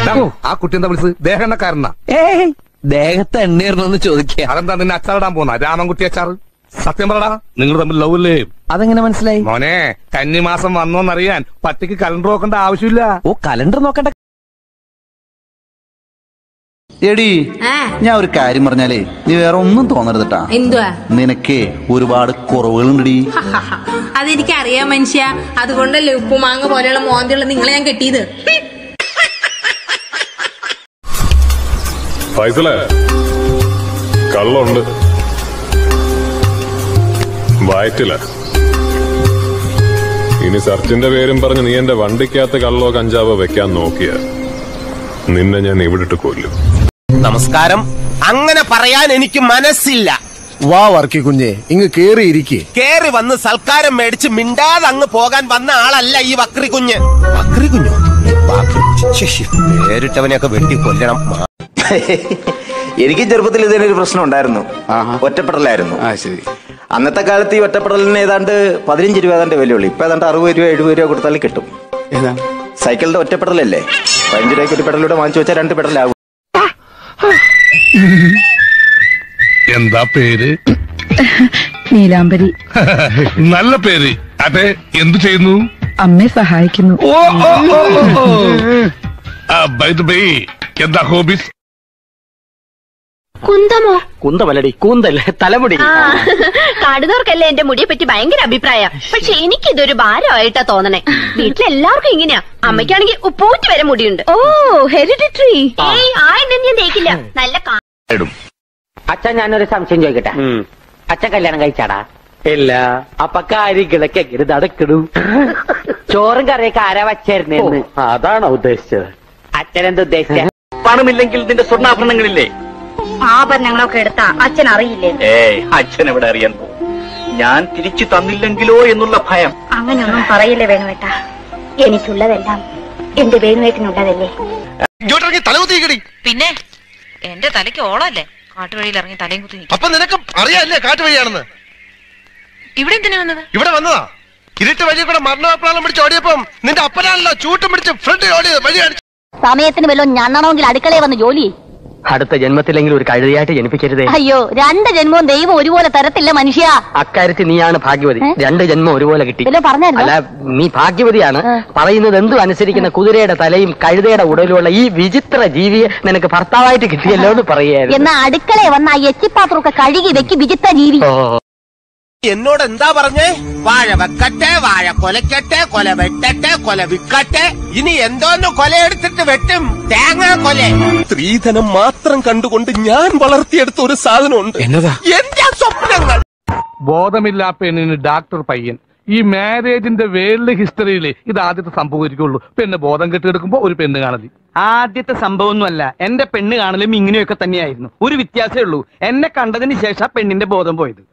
ദാ, ആ കുട്ടി എന്താ വിളിച്ചത് ദേഹണ്ണക്കാരനാ ഏയ് ദേഹത്ത് എണ്ണീർന്നെന്ന് ചോദിക്കുക അതെന്താ നിന്നെ അച്ചാറിടാൻ പോന്ന രാമൻകുട്ടി അച്ചാറ് സത്യം പറടാ നിങ്ങൾ തമ്മിൽ ലവ് അല്ലേ അതെങ്ങനെ മനസ്സിലായി മോനെ കന്നിമാസം വന്നോന്നറിയാൻ പട്ടിക്ക് കലണ്ടർ നോക്കേണ്ട ആവശ്യമില്ല ഓ കലണ്ടർ നോക്കണ്ട എടി ആ ഞാൻ ഒരു കാര്യം പറഞ്ഞാലേ നീ വേറെ ഒന്നും തോന്നരുതട്ടാ എന്തുവാ നിനക്കേ ഒരുപാട് കുറവുകളുണ്ടെടി അതെനിക്ക് അറിയാം മനുഷ്യ അതുകൊണ്ടല്ലേ ഉപ്പുമാങ്ങ പോലെയുള്ള മോന്തിയുള്ള നിങ്ങളെ ഞാൻ കെട്ടിയത് ഫൈസലേ കള്ളുണ്ട് വയറ്റില്ല ഇനി സർച്ചിന്റെ പേരും പറഞ്ഞ് നീ എന്റെ വണ്ടിക്കകത്ത് കള്ളോ കഞ്ചാവോ വെക്കാൻ നോക്കിയ നിന്നെ ഞാൻ ഇവിടിട്ട് കൊല്ലും നമസ്കാരം അങ്ങനെ പറയാൻ എനിക്ക് മനസ്സില്ല വാ വർക്കി കുഞ്ഞെ ഇങ്ങ് കേറിയിരിക്കെ കേറി വന്ന് സൽക്കാരം മേടിച്ച് മിണ്ടാതെ അങ്ങ് പോകാൻ വന്ന ആളല്ല ഈ വക്രി കുഞ്ഞ് വക്രി കുഞ്ഞോ പേരിട്ടവനെയൊക്കെ വെട്ടി കൊല്ലണം എനിക്ക് ചെറുപ്പത്തിൽ ഇതിനൊരു പ്രശ്നം ഉണ്ടായിരുന്നു ഒറ്റപ്പെടലായിരുന്നു ആ ശരി അന്നത്തെ കാലത്ത് ഈ ഒറ്റപ്പെടലിന് ഏതാണ്ട് പതിനഞ്ച് രൂപ ഏതാണ്ട് വിലയുള്ളൂ ഇപ്പൊ ഏതാണ്ട് അറുപത് രൂപ എഴുപത് രൂപ കൊടുത്താൽ കിട്ടും ഏതാ സൈക്കിളിന്റെ ഒറ്റപ്പെടലല്ലേ പതിനഞ്ച് രൂപയ്ക്ക് ഒരു പെടലൂടെ വാങ്ങിച്ചു വെച്ചാൽ രണ്ട് പെടലാകും എന്താ പേര് നീലാംബരി നല്ല പേര് അതെ എന്തു ചെയ്യുന്നു അമ്മയെ സഹായിക്കുന്നു ഓ ഓ ഓ, ഓ, ഓ. ബൈ ദ ബൈ എന്താ ഹോബീസ് കുന്തമോ കുന്തമല്ലടി കൂന്തല്ലേ തലമുടി കാടുന്നവർക്കല്ലേ എന്റെ മുടിയെ പറ്റി ഭയങ്കര അഭിപ്രായ പക്ഷെ എനിക്കിതൊരു ഭാരമായിട്ടാ തോന്നണേ വീട്ടിലെല്ലാവർക്കും ഇങ്ങനെയാ അമ്മയ്ക്കാണെങ്കിൽ ഉപ്പൂറ്റി വരെ മുടിയുണ്ട് ഓ ഹെറിഡിറ്ററി ഏയ് ആ എന്നെ ഞാൻ തേക്കില്ല നല്ല കാ- അച്ഛൻ ഞാനൊരു സംശയം ചോദിക്കട്ടെ അച്ഛൻ കല്യാണം കഴിച്ചാടാ ഇല്ല അപ്പൊ കാര്യങ്ങളൊക്കെ എങ്ങനെ നടക്കണു ചോറും കറിയൊക്കെ ആരാ വച്ചായിരുന്നേന്ന് അതാണോ ഉദ്ദേശിച്ചത് അച്ഛൻ എന്താ ഉദ്ദേശിച്ച പണമില്ലെങ്കിൽ നിന്റെ സ്വർണ്ണാഭരണങ്ങളില്ലേ ആഭരണങ്ങളൊക്കെ എടുത്താ അച്ഛൻ അറിയില്ലേ ഏയ് അച്ഛൻ എവിടെ അറിയാൻ പോകും ഞാൻ തിരിച്ചു തന്നില്ലെങ്കിലോ എന്നുള്ള ഭയം അങ്ങനെയൊന്നും പറയില്ലേ വേണുവേട്ട എനിക്കുള്ളതെല്ലാം എന്റെ വേണുവേട്ടനുള്ളതല്ലേ തലകുത്തിക്കടി പിന്നെ എന്റെ തലയ്ക്ക് ഓളല്ലേ കാട്ടുവഴിയിൽ ഇറങ്ങി തലയും കുത്തി നിൽക്കും അപ്പൊ നിനക്ക് അറിയാല്ലേ കാട്ടുവഴിയാണെന്ന് ഇവിടെ എന്തിനാ വന്നത് ഇവിടെ വന്നതാ ഇരുട്ട് വഴി കൂടെ മരണപ്രാളം പിടിച്ച് ഓടിയപ്പം നിന്റെ അപ്പനാണല്ലോ ചൂട്ടും പിടിച്ച് ഫ്രണ്ട് ഓടിയത് വഴി കാണിച്ചു സമയത്തിന് വല്ലതും ഞണ്ണണമെങ്കിൽ അടുക്കളയിൽ വന്ന് ജോലി ചെയ്യ്. അടുത്ത ജന്മത്തിലെങ്കിലും ഒരു കഴുതയായിട്ട് ജനിപ്പിക്കരുതേ അയ്യോ രണ്ട് ജന്മവും ദൈവം ഒരുപോലെ തരത്തില്ല മനുഷ്യ അക്കാര്യത്തിൽ നീയാണ് ഭാഗ്യവതി രണ്ട് ജന്മം ഒരുപോലെ കിട്ടി വല്ലതും പറഞ്ഞായിരുന്നോ? അല്ല നീ ഭാഗ്യവതിയാണ് പറയുന്നത് എന്തും അനുസരിക്കുന്ന കുതിരയുടെ തലയും കഴുതയുടെ ഉടലുമുള്ള ഈ വിചിത്ര ജീവിയെ നിനക്ക് ഭർത്താവായിട്ട് കിട്ടിയല്ലോ എന്ന് പറയായിരുന്നു എന്നാ അടുക്കളയിൽ വന്ന ആ എച്ചിപ്പാത്രമൊക്കെ കഴുകി വെക്ക് വിചിത്ര ജീവി ഓ എന്നോട് എന്താ പറഞ്ഞേ വാഴ വെക്കട്ടെ വാഴ കൊലക്കട്ടെ കൊല വെട്ടട്ടെ കൊല വിക്കട്ടെ ഇനി എന്തോന്ന് കൊലയെടുത്തിട്ട് വെട്ടും തേങ്ങ കൊല സ്ത്രീധനം മാത്രം കണ്ടുകൊണ്ട് ഞാൻ വളർത്തിയെടുത്ത ഒരു സാധനമുണ്ട് എന്നതാ എന്റെ സ്വപ്നങ്ങൾ ബോധമില്ലാ പെണ്ണിന് ഡാക്ടർ പയ്യൻ ഈ മാരേജിന്റെ വേൾഡ് ഹിസ്റ്ററിയിൽ ഇത് ആദ്യത്തെ സംഭവിക്കുള്ളൂ പെണ്ണ് ബോധം കെട്ടിയെടുക്കുമ്പോ ഒരു പെണ്ണ് കാണലി ആദ്യത്തെ സംഭവമൊന്നുമല്ല എന്റെ പെണ്ണ് കാണലും ഇങ്ങനെയൊക്കെ തന്നെയായിരുന്നു ഒരു വ്യത്യാസമേ ഉള്ളൂ എന്നെ കണ്ടതിന് ശേഷം പെണ്ണിന്റെ ബോധം പോയത്